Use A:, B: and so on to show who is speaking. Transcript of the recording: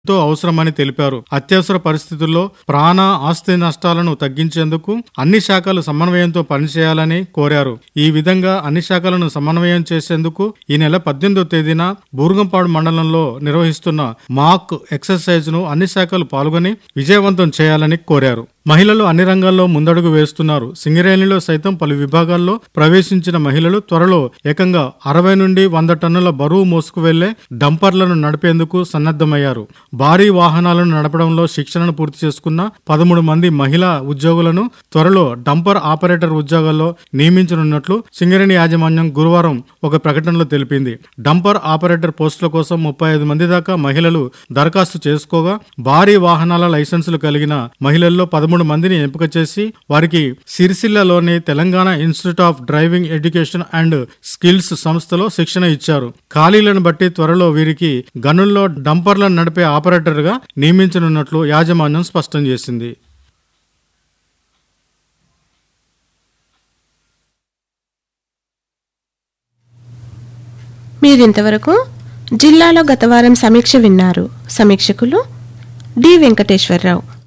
A: ఎంతో అవసరమని తెలిపారు అత్యవసర పరిస్థితుల్లో ప్రాణ ఆస్తి నష్టాలను తగ్గించేందుకు అన్ని శాఖలు సమన్వయంతో పనిచేయాలని కోరారు ఈ విధంగా అన్ని శాఖలను సమన్వయం చేసేందుకు ఈ నెల పద్దెనిమిదో తేదీన బూర్గంపాడు మండలంలో నిర్వహిస్తున్న మాక్ ఎక్సర్సైజ్ ను అన్ని శాఖలు పాల్గొని విజయవంతం చేయాలని కోరారు మహిళలు అన్ని రంగాల్లో ముందడుగు వేస్తున్నారు సింగరేణిలో సైతం పలు విభాగాల్లో ప్రవేశించిన మహిళలు త్వరలో ఏకంగా అరవై నుండి వంద టన్నుల బరువు మోసుకు వెళ్లే డంపర్లను నడిపేందుకు సన్నద్ధమయ్యారు భారీ వాహనాలను నడపడంలో శిక్షణను పూర్తి చేసుకున్న పదమూడు మంది మహిళా ఉద్యోగులను త్వరలో డంపర్ ఆపరేటర్ ఉద్యోగాల్లో నియమించనున్నట్లు సింగరేణి యాజమాన్యం గురువారం ఒక ప్రకటనలో తెలిపింది డంపర్ ఆపరేటర్ పోస్టుల కోసం ముప్పై ఐదు మంది దాకా మహిళలు దరఖాస్తు చేసుకోగా భారీ వాహనాల లైసెన్సులు కలిగిన మహిళల్లో పదమూడు మందిని ఎంపిక చేసి వారికి సిరిసిల్లలోని Telangana institute of driving education and skills సంస్థలో శిక్షణ ఇచ్చారు ఖాళీలను బట్టి త్వరలో వీరికి గనుల్లో డంపర్లను నడిపే ఆపరేటర్గా నియమించనున్నట్లు యాజమాన్యం స్పష్టం చేసింది
B: మీరింతవరకు జిల్లాలో గత వారం సమీక్ష విన్నారు సమీక్షకులు డి వెంకటేశ్వరరావు